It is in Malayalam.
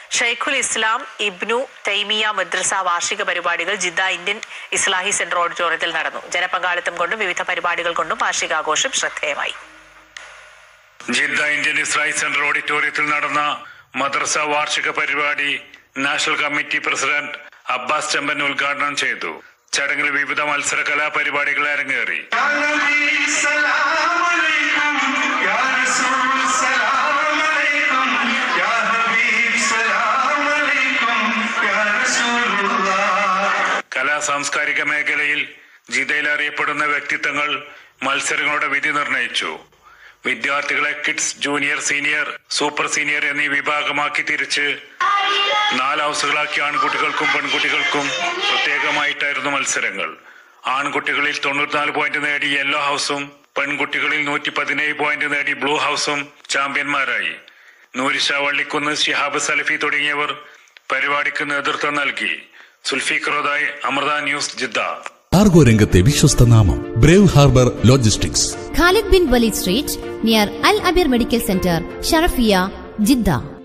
ഷെയ്ഖുൽ ഇസ്ലാം ഇബ്നു തൈമിയ മദ്രസ വാർഷിക പരിപാടികൾ ജിദ്ദ ഇന്ത്യൻ ഇസ്ലാഹി സെന്റർ ഓഡിറ്റോറിയത്തിൽ നടന്നു ജനപങ്കാളിത്തം കൊണ്ടും വിവിധ പരിപാടികൾ കൊണ്ടും വാർഷികാഘോഷം ശ്രദ്ധേയമായി ജിദ്ദ ഇന്ത്യൻ ഇസ്രായേൽ സെന്റർ ഓഡിറ്റോറിയത്തിൽ നടന്ന മദ്രസ വാർഷിക പരിപാടി national committee president Abbas Chamban ഉദ്ഘാടനം ചെയ്തു ചടങ്ങിൽ വിവിധ മത്സര കലാപരിപാടികൾ അരങ്ങേറി يا نبي سلام عليكم يا رسول سلام عليكم يا حبيب سلام عليكم يا رسول الله കലാ സാംസ്കാരിക മേഖലയിൽ ജിദ്ദയിൽ അറിയപ്പെടുന്ന വ്യക്തിത്വങ്ങൾ മത്സരങ്ങളുടെ വിധി നിർണയിച്ചു വിദ്യാർത്ഥികളെ kids junior senior super senior എന്നീ വിഭാഗമാക്കി തിരിച്ച് നാല് ഹൗസുകളാക്കി ആൺകുട്ടികൾക്കും പെൺകുട്ടികൾക്കും പ്രത്യേകമായിട്ടായിരുന്നു മത്സരങ്ങൾ ആൺകുട്ടികളിൽ തൊണ്ണൂറ്റിനാല് പോയിന്റ് നേടി യെല്ലോ ഹൗസും പെൺകുട്ടികളിൽ നൂറ്റി പതിനേഴ് പോയിന്റ് നേടി ബ്ലൂ ഹൗസും ചാമ്പ്യന്മാരായി നൂരിഷ വള്ളിക്കുന്ന് ഷിഹാബ് സലഫി തുടങ്ങിയവർ പരിപാടിക്ക് നേതൃത്വം നൽകി സുൽഫിഖറോദായി അമൃത ന്യൂസ് ജിദ്ദ കാർഗോ രംഗത്തെ വിശ്വസ്ത നാമം brave harbour logistics Khalid bin Walid Street near Al Abir Medical Center, Sharafia, Jeddah.